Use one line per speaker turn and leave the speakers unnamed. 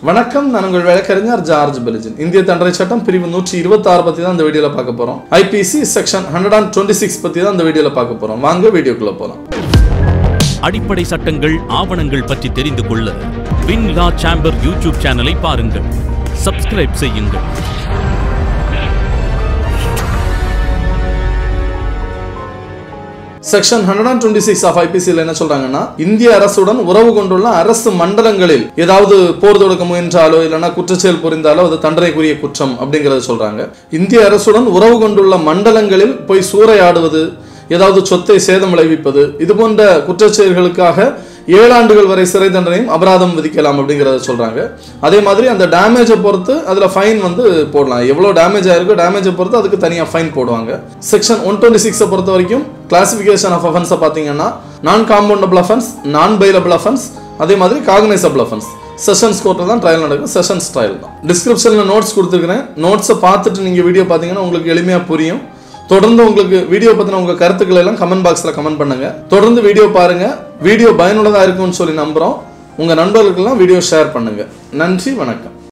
வணக்கம் நான் உங்கள் வழக்கறிஞர் ஜார்ஜ் பெலிஜன் இந்திய தண்டனை சட்டம் பிரிவு நூற்றி இருபத்தி ஆறு பத்தி தான் இந்த வீடியோல பார்க்க போறோம் IPC section hundred and twenty six பத்தி தான் இந்த வீடியோல பார்க்க போறோம் வாங்க வீடியோக்குள்ள போலாம்
அடிப்படை சட்டங்கள் ஆவணங்கள் பற்றி தெரிந்து கொள்ள வின் லா சேம்பர் யூடியூப் சேனலை பாருங்கள் சப்ஸ்கிரைப் செய்யுங்கள்
section hundred and twenty six of ஐபிசியில் என்ன சொல்றாங்கன்னா இந்திய அரசுடன் உறவு கொண்டுள்ள அரசு மண்டலங்களில் ஏதாவது போர் தொடுக்க முயன்றாலோ இல்லைன்னா குற்றச்செயல் புரிந்தாலோ அது தண்டனைக்குரிய குற்றம் அப்படிங்கறத சொல்றாங்க இந்திய அரசுடன் உறவு கொண்டுள்ள மண்டலங்களில் போய் சூறையாடுவது ஏதாவது சொத்தை சேதம் விளைவிப்பது இது போன்ற குற்றச்செயல்களுக்காக ஏழாண்டுகள் வரை சிறை தண்டனையும் அபராதம் விதிக்கலாம் அப்படிங்கிறத சொல்றாங்க அதே மாதிரி அந்த டேமேஜை பொறுத்து அதுல ஃபைன் வந்து போடலாம் எவ்வளவு டேமேஜ் ஆயிருக்கோ டேமேஜை பொறுத்து அதுக்கு தனியாக ஃபைன் போடுவாங்க செக்ஷன் ஒன் டுவெண்ட்டி சிக்ஸை பொறுத்த வரைக்கும் கிளாசிஃபிகேஷன் ஆஃப் அஃபென்ஸை பார்த்தீங்கன்னா நான் காம்பவுண்டபிள் அஃபென்ஸ் நான் பைலபிள் அஃபென்ஸ் அதே மாதிரி காக்னைசபிள் அஃபென்ஸ் செஷன்ஸ் கோர்ட்டில் தான் ட்ரையல் நடக்கும் செஷன்ஸ் ட்ரையல் தான் டிஸ்கிரிப்ஷனில் நோட்ஸ் கொடுத்துருக்கிறேன் நோட்ஸை பார்த்துட்டு நீங்கள் வீடியோ பார்த்தீங்கன்னா உங்களுக்கு எளிமையாக புரியும் தொடர்ந்து உங்களுக்கு வீடியோ பற்றின உங்கள் கருத்துக்களை எல்லாம் கமெண்ட் பாக்ஸில் கமெண்ட் பண்ணுங்க தொடர்ந்து வீடியோ பாருங்க வீடியோ பயனுள்ளதாக இருக்கும்னு சொல்லி நம்புகிறோம் உங்கள் நண்பர்களுக்கெல்லாம் வீடியோ ஷேர் பண்ணுங்க நன்றி வணக்கம்